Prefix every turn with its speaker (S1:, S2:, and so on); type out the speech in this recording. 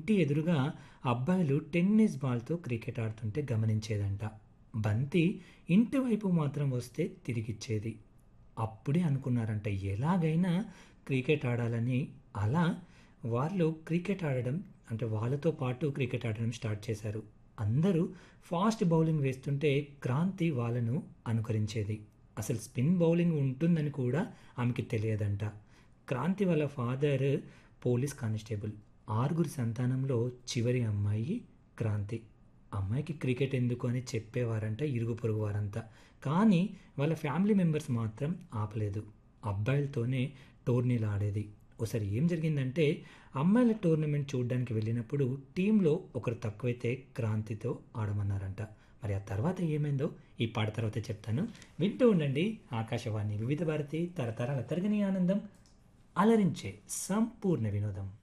S1: ఇంటి ఎదురుగా అబ్బాయిలు టెన్నిస్ బాల్తో క్రికెట్ ఆడుతుంటే గమనించేదంట బంతి ఇంటి వైపు మాత్రం వస్తే తిరిగిచ్చేది అప్పుడే అనుకున్నారంట ఎలాగైనా క్రికెట్ ఆడాలని అలా వాళ్ళు క్రికెట్ ఆడడం అంటే వాళ్ళతో పాటు క్రికెట్ ఆడడం స్టార్ట్ చేశారు అందరూ ఫాస్ట్ బౌలింగ్ వేస్తుంటే క్రాంతి వాళ్ళను అనుకరించేది అసలు స్పిన్ బౌలింగ్ ఉంటుందని కూడా ఆమెకి తెలియదంట క్రాంతి వాళ్ళ ఫాదర్ పోలీస్ కానిస్టేబుల్ ఆరుగురి సంతానంలో చివరి అమ్మాయి క్రాంతి అమ్మాయికి క్రికెట్ ఎందుకు అని చెప్పేవారంట ఇరుగు పొరుగు వారంతా కానీ వాళ్ళ ఫ్యామిలీ మెంబర్స్ మాత్రం ఆపలేదు అబ్బాయిలతోనే టోర్నీలు ఆడేది ఒకసారి ఏం జరిగిందంటే అమ్మాయిల టోర్నమెంట్ చూడడానికి వెళ్ళినప్పుడు టీంలో ఒకరు తక్కువైతే క్రాంతితో ఆడమన్నారంట మరి ఆ తర్వాత ఏమైందో ఈ పాట తర్వాత చెప్తాను వింటూ ఉండండి ఆకాశవాణి వివిధ భారతి తరతరాల తరగని ఆనందం అలరించే సంపూర్ణ వినోదం